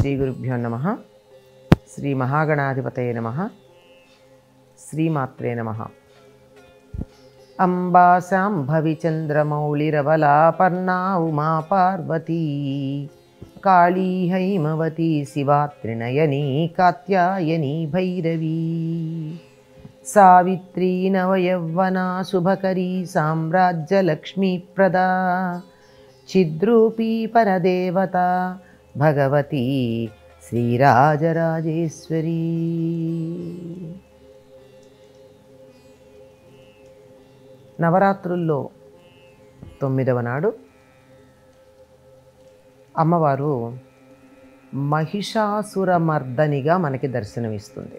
శ్రీ గురుభ్యో నమ శ్రీ మహాగణాధిపతయ నమ శ్రీమాత్రే నమ అంబా శాంభవి చంద్రమౌళిరవలాపర్ణా ఉమా పార్వతీ కాళీ హైమవతి శివా త్రినయనీ కాత్యాయనీ భైరవీ సావిత్రీ నవయవ్వనా శుభకరీ సామ్రాజ్యలక్ష్మీప్రదా చిద్రూపీ పరదేవత భగవతి శ్రీరాజరాజేశ్వరీ నవరాత్రుల్లో తొమ్మిదవ నాడు అమ్మవారు మహిషాసురమర్దనిగా మనకి దర్శనమిస్తుంది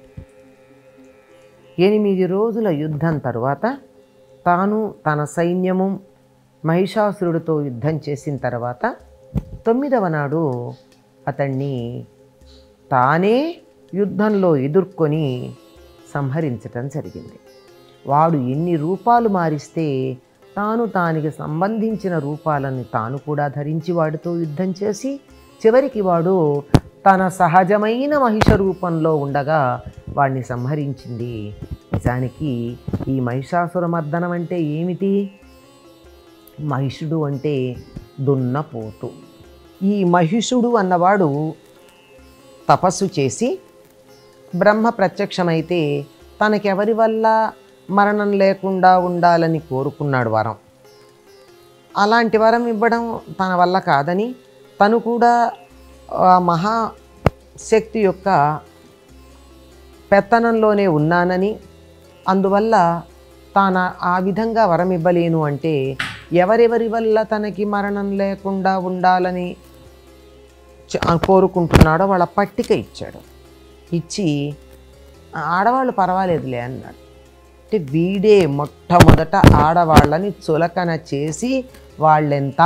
ఎనిమిది రోజుల యుద్ధం తరువాత తాను తన సైన్యము మహిషాసురుడితో యుద్ధం చేసిన తర్వాత తొమ్మిదవ నాడు అతన్ని తానే యుద్ధంలో ఎదుర్కొని సంహరించటం జరిగింది వాడు ఎన్ని రూపాలు మారిస్తే తాను తానికి సంబంధించిన రూపాలను తాను కూడా ధరించి వాడితో యుద్ధం చేసి చివరికి వాడు తన సహజమైన మహిష రూపంలో ఉండగా వాడిని సంహరించింది నిజానికి ఈ మహిషాసురమర్దనం అంటే ఏమిటి మహిషుడు అంటే దున్నపోతు ఈ మహిషుడు అన్నవాడు తపస్సు చేసి బ్రహ్మ ప్రత్యక్షమైతే తనకెవరి వల్ల మరణం లేకుండా ఉండాలని కోరుకున్నాడు వరం అలాంటి వరం ఇవ్వడం తన వల్ల కాదని తను కూడా ఆ మహాశక్తి యొక్క పెత్తనంలోనే ఉన్నానని అందువల్ల తాను ఆ విధంగా వరం ఇవ్వలేను అంటే ఎవరెవరి వల్ల తనకి మరణం లేకుండా ఉండాలని చ- కోరుకుంటున్నాడో వాళ్ళ పట్టిక ఇచ్చాడు ఇచ్చి ఆడవాళ్ళు పర్వాలేదులే అన్నాడు అంటే వీడే మొట్టమొదట ఆడవాళ్ళని చులకన చేసి వాళ్ళెంత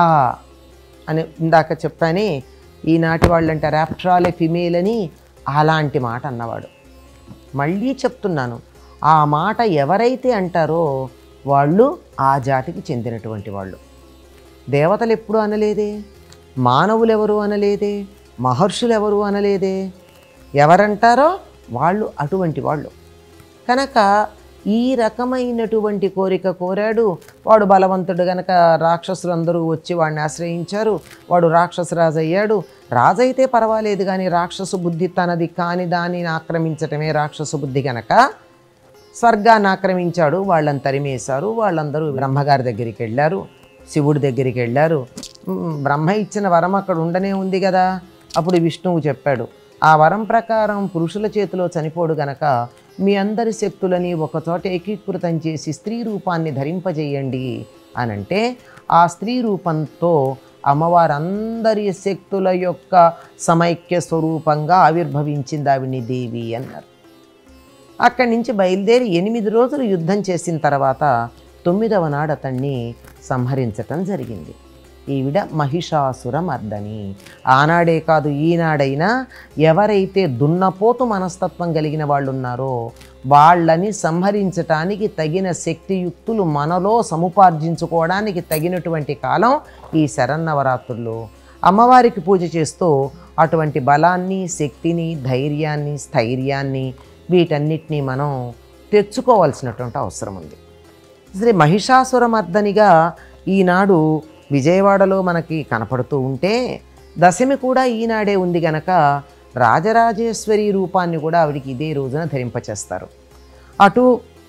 అని ఇందాక చెప్పానే ఈనాటి వాళ్ళంటే ర్యాప్ట్రాలే ఫిమేల్ అని అలాంటి మాట అన్నవాడు మళ్ళీ చెప్తున్నాను ఆ మాట ఎవరైతే అంటారో వాళ్ళు ఆ జాతికి చెందినటువంటి వాళ్ళు దేవతలు ఎప్పుడు అనలేదే మానవులు ఎవరు అనలేదే మహర్షులు ఎవరు అనలేదే ఎవరంటారో వాళ్ళు అటువంటి వాళ్ళు కనుక ఈ రకమైనటువంటి కోరిక కోరాడు వాడు బలవంతుడు గనక రాక్షసులందరూ వచ్చి వాడిని ఆశ్రయించారు వాడు రాక్షసరాజు అయ్యాడు రాజైతే పర్వాలేదు కానీ రాక్షసు బుద్ధి తనది కాని దానిని ఆక్రమించటమే రాక్షసు బుద్ధి గనక స్వర్గాన్ని ఆక్రమించాడు వాళ్ళని తరిమేశారు వాళ్ళందరూ బ్రహ్మగారి దగ్గరికి వెళ్ళారు శివుడి దగ్గరికి వెళ్ళారు మ్, బ్రహ్మ ఇచ్చిన వరం అక్కడ ఉండనే ఉంది కదా అప్పుడు విష్ణువు చెప్పాడు ఆ వరం ప్రకారం పురుషుల చేతిలో చనిపోడు గనక మీ అందరి శక్తులని ఒకచోట ఏకీకృతం చేసి స్త్రీ రూపాన్ని ధరింపజేయండి అనంటే ఆ స్త్రీ రూపంతో అమ్మవారు అందరి శక్తుల యొక్క సమైక్య స్వరూపంగా ఆవిర్భవించింది ఆవిడ్ని దేవి అన్నారు అక్కడి నుంచి బయలుదేరి ఎనిమిది రోజులు యుద్ధం చేసిన తర్వాత తొమ్మిదవ నాడు అతన్ని సంహరించటం జరిగింది ఈవిడ మహిషాసుర మర్దని ఆనాడే కాదు ఈనాడైనా ఎవరైతే దున్నపోతు మనస్తత్వం కలిగిన వాళ్ళు ఉన్నారో వాళ్ళని సంహరించటానికి తగిన శక్తియుక్తులు మనలో సముపార్జించుకోవడానికి తగినటువంటి కాలం ఈ శరన్నవరాత్రులు అమ్మవారికి పూజ చేస్తూ అటువంటి బలాన్ని శక్తిని ధైర్యాన్ని స్థైర్యాన్ని వీటన్నిటినీ మనం తెచ్చుకోవాల్సినటువంటి అవసరం ఉంది శ్రీ మహిషాసురమర్దనిగా ఈనాడు విజయవాడలో మనకి కనపడుతూ ఉంటే దశమి కూడా ఈనాడే ఉంది గనక రాజరాజేశ్వరి రూపాన్ని కూడా ఆవిడికి ఇదే రోజున ధరింపచేస్తారు అటు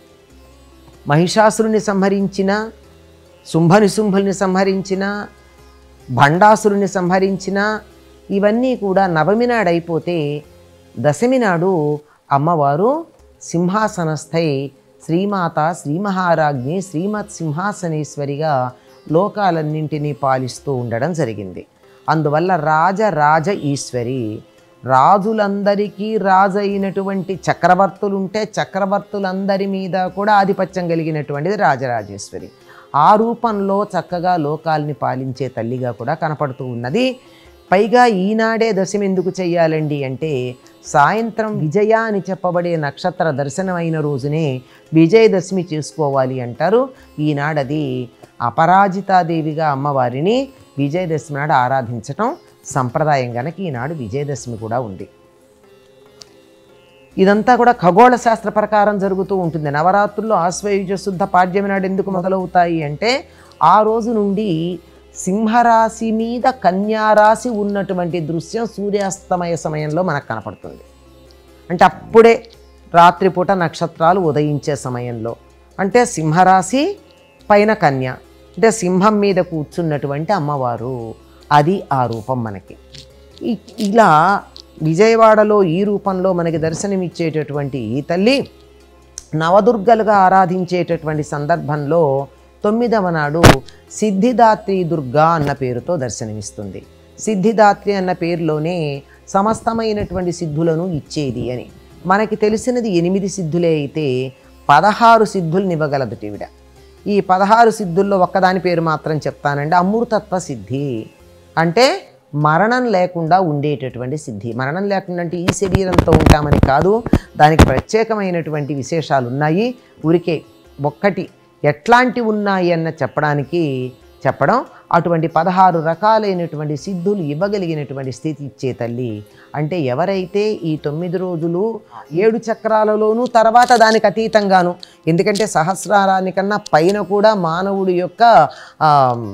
మహిషాసురుని సంహరించిన శుంభనిశుంభుల్ని సంహరించిన భండాసురుని సంహరించిన ఇవన్నీ కూడా నవమి నాడు అయిపోతే దశమి నాడు అమ్మవారు సింహాసనస్థై శ్రీమాత శ్రీమహారాజ్ఞి శ్రీమత్ సింహాసనేశ్వరిగా లోకాలన్నింటినీ పాలిస్తూ ఉండడం జరిగింది అందువల్ల రాజరాజ ఈశ్వరి రాజులందరికీ రాజు అయినటువంటి చక్రవర్తులు ఉంటే చక్రవర్తులందరి మీద కూడా ఆధిపత్యం కలిగినటువంటిది రాజరాజేశ్వరి ఆ రూపంలో చక్కగా లోకాల్ని పాలించే తల్లిగా కూడా కనపడుతూ ఉన్నది పైగా ఈనాడే దశమి ఎందుకు చెయ్యాలండి అంటే సాయంత్రం విజయ అని చెప్పబడే నక్షత్ర దర్శనం అయిన రోజునే విజయదశమి చేసుకోవాలి అంటారు ఈనాడది అపరాజితాదేవిగా అమ్మవారిని విజయదశమి నాడు ఆరాధించటం సంప్రదాయం గనక ఈనాడు విజయదశమి కూడా ఉంది ఇదంతా కూడా ఖగోళ శాస్త్ర ప్రకారం జరుగుతూ ఉంటుంది నవరాత్రుల్లో ఆశ్వయుజ శుద్ధ పాడ్యమి నాడు ఎందుకు మొదలవుతాయి అంటే ఆ రోజు నుండి సింహరాశి మీద కన్యారాశి ఉన్నటువంటి దృశ్యం సూర్యాస్తమయ సమయంలో మనకు కనపడుతుంది అంటే అప్పుడే రాత్రిపూట నక్షత్రాలు ఉదయించే సమయంలో అంటే సింహరాశి పైన కన్య అంటే సింహం మీద కూర్చున్నటువంటి అమ్మవారు అది ఆ రూపం మనకి ఇ- ఇలా విజయవాడలో ఈ రూపంలో మనకి దర్శనమిచ్చేటటువంటి ఈ తల్లి నవదుర్గలుగా ఆరాధించేటటువంటి సందర్భంలో తొమ్మిదవ నాడు సిద్ధిదాత్రి దుర్గా అన్న పేరుతో దర్శనమిస్తుంది సిద్ధిదాత్రి అన్న పేరులోనే సమస్తమైనటువంటి సిద్ధులను ఇచ్చేది అని మనకి తెలిసినది ఎనిమిది సిద్ధులే అయితే పదహారు సిద్ధుల్ని ఇవ్వగలదు ఈవిడ ఈ పదహారు సిద్ధుల్లో ఒక్కదాని పేరు మాత్రం చెప్తానండి అమృతత్వ సిద్ధి అంటే మరణం లేకుండా ఉండేటటువంటి సిద్ధి మరణం లేకుండా అంటే ఈ శరీరంతో ఉంటామని కాదు దానికి ప్రత్యేకమైనటువంటి విశేషాలు ఉన్నాయి ఊరికే ఒక్కటి ఎట్లాంటి ఉన్నాయి అన్న చెప్పడానికి చెప్పడం అటువంటి పదహారు రకాలైనటువంటి సిద్ధులు ఇవ్వగలిగినటువంటి స్థితి ఇచ్చే తల్లి అంటే ఎవరైతే ఈ తొమ్మిది రోజులు ఏడు చక్రాలలోనూ తర్వాత దానికి అతీతంగాను ఎందుకంటే సహస్రారానికన్నా పైన కూడా మానవుడి యొక్క ఆ,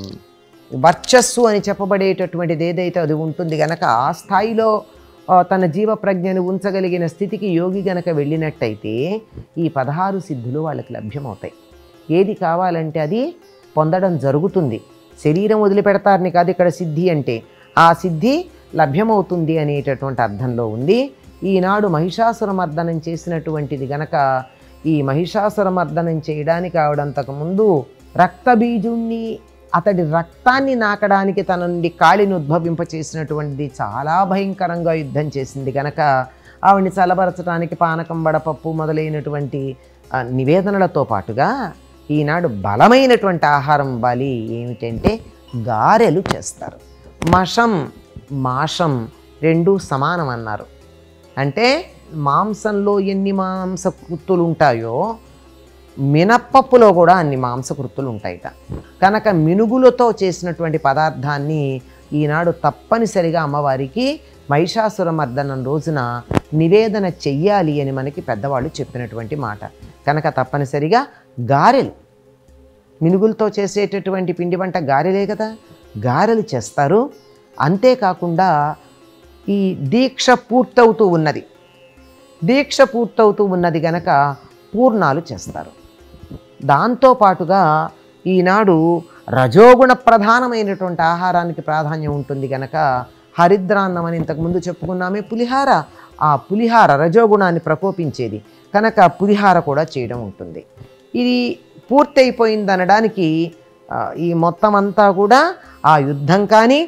వర్చస్సు అని చెప్పబడేటటువంటిది ఏదైతే అది ఉంటుంది గనక ఆ స్థాయిలో ఆ, తన జీవ ప్రజ్ఞను ఉంచగలిగిన స్థితికి యోగి గనక వెళ్ళినట్టయితే ఈ పదహారు సిద్ధులు వాళ్ళకి లభ్యమవుతాయి ఏది కావాలంటే అది పొందడం జరుగుతుంది శరీరం వదిలిపెడతారని కాదు ఇక్కడ సిద్ధి అంటే ఆ సిద్ధి లభ్యమవుతుంది అనేటటువంటి అర్థంలో ఉంది ఈనాడు మహిషాసుర మర్దనం చేసినటువంటిది గనక ఈ మహిషాసుర మర్దనం చేయడానికి ఆవిడంతకు ముందు రక్తబీజుణ్ణి అతడి రక్తాన్ని నాకడానికి తన నుండి కాళిని ఉద్భవింప చేసినటువంటిది చాలా భయంకరంగా యుద్ధం చేసింది గనక ఆవిడ్ని చల్లబరచడానికి పానకం వడపప్పు మొదలైనటువంటి ఆ, నివేదనలతో పాటుగా ఈనాడు బలమైనటువంటి ఆహారం ఇవ్వాలి ఏమిటంటే గారెలు చేస్తారు మషం మాషం రెండు సమానం అన్నారు అంటే మాంసంలో ఎన్ని మాంసకృత్తులు ఉంటాయో మినప్పప్పులో కూడా అన్ని మాంసకృత్తులు ఉంటాయిట కనుక మినుగులతో చేసినటువంటి పదార్థాన్ని ఈనాడు తప్పనిసరిగా అమ్మవారికి మహిషాసుర మర్దనం రోజున నివేదన చెయ్యాలి అని మనకి పెద్దవాళ్ళు చెప్పినటువంటి మాట కనుక తప్పనిసరిగా గారెలు మినుగులతో చేసేటటువంటి పిండి వంట గారెలే కదా గారెలు చేస్తారు అంతేకాకుండా ఈ దీక్ష పూర్తవుతూ ఉన్నది దీక్ష పూర్తవుతూ ఉన్నది గనక పూర్ణాలు చేస్తారు దాంతో పాటుగా ఈనాడు రజోగుణ ప్రధానమైనటువంటి ఆహారానికి ప్రాధాన్యం ఉంటుంది గనక హరిద్రాన్నం అని ఇంతకుముందు చెప్పుకున్నామే పులిహార ఆ పులిహార రజోగుణాన్ని ప్రకోపించేది కనుక పులిహార కూడా చేయడం ఉంటుంది ఇది పూర్తయిపోయింది అనడానికి ఆ, ఈ మొత్తం అంతా కూడా ఆ యుద్ధం కానీ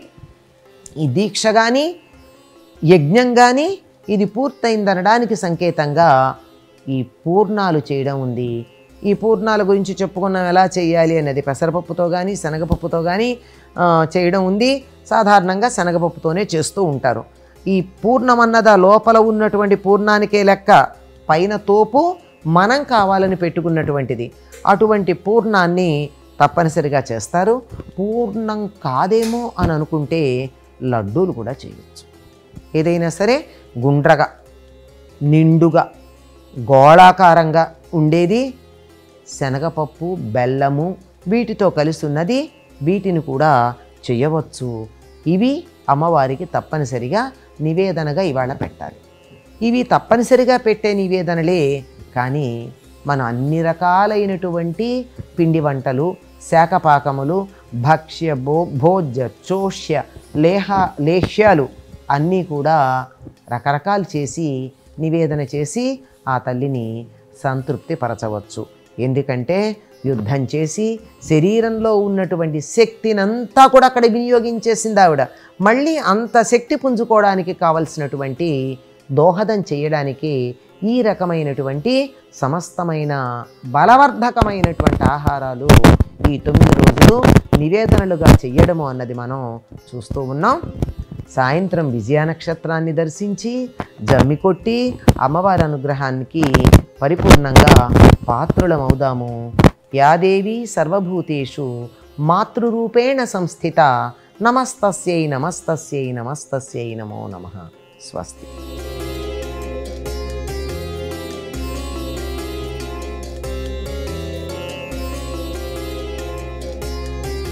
ఈ దీక్ష కానీ యజ్ఞం కానీ ఇది పూర్తయిందనడానికి సంకేతంగా ఈ పూర్ణాలు చేయడం ఉంది ఈ పూర్ణాల గురించి చెప్పుకున్నాం ఎలా చేయాలి అనేది పెసరపప్పుతో కానీ శనగపప్పుతో కానీ ఆ, చేయడం ఉంది సాధారణంగా శనగపప్పుతోనే చేస్తూ ఉంటారు ఈ పూర్ణమన్నద లోపల ఉన్నటువంటి పూర్ణానికే లెక్క పైన తోపు మనం కావాలని పెట్టుకున్నటువంటిది అటువంటి పూర్ణాన్ని తప్పనిసరిగా చేస్తారు పూర్ణం కాదేమో అని అనుకుంటే లడ్డూలు కూడా చేయొచ్చు ఏదైనా సరే గుండ్రగా నిండుగా గోళాకారంగా ఉండేది శనగపప్పు బెల్లము వీటితో కలిసి ఉన్నది వీటిని కూడా చేయవచ్చు ఇవి అమ్మవారికి తప్పనిసరిగా నివేదనగా ఇవాళ పెట్టాలి ఇవి తప్పనిసరిగా పెట్టే నివేదనలే కానీ మనం అన్ని రకాలైనటువంటి పిండి వంటలు శాఖపాకములు భక్ష్య భో భోజ్య చోష్య లేహ లేహ్యాలు అన్నీ కూడా రకరకాలు చేసి నివేదన చేసి ఆ తల్లిని సంతృప్తి పరచవచ్చు ఎందుకంటే యుద్ధం చేసి శరీరంలో ఉన్నటువంటి శక్తినంతా కూడా అక్కడ వినియోగించేసింది ఆవిడ మళ్ళీ అంత శక్తి పుంజుకోవడానికి కావలసినటువంటి దోహదం చేయడానికి ఈ రకమైనటువంటి సమస్తమైన బలవర్ధకమైనటువంటి ఆహారాలు ఈ తొమ్మిది రోజులు నివేదనలుగా చెయ్యడము అన్నది మనం చూస్తూ ఉన్నాం సాయంత్రం విజయ నక్షత్రాన్ని దర్శించి జమ్మి కొట్టి అమ్మవారి అనుగ్రహానికి పరిపూర్ణంగా పాత్రులమవుదాము యాదేవి సర్వభూతేషు మాతృరూపేణ సంస్థిత నమస్తస్యై నమస్తస్యై నమస్తస్యై నమో నమ స్వస్తి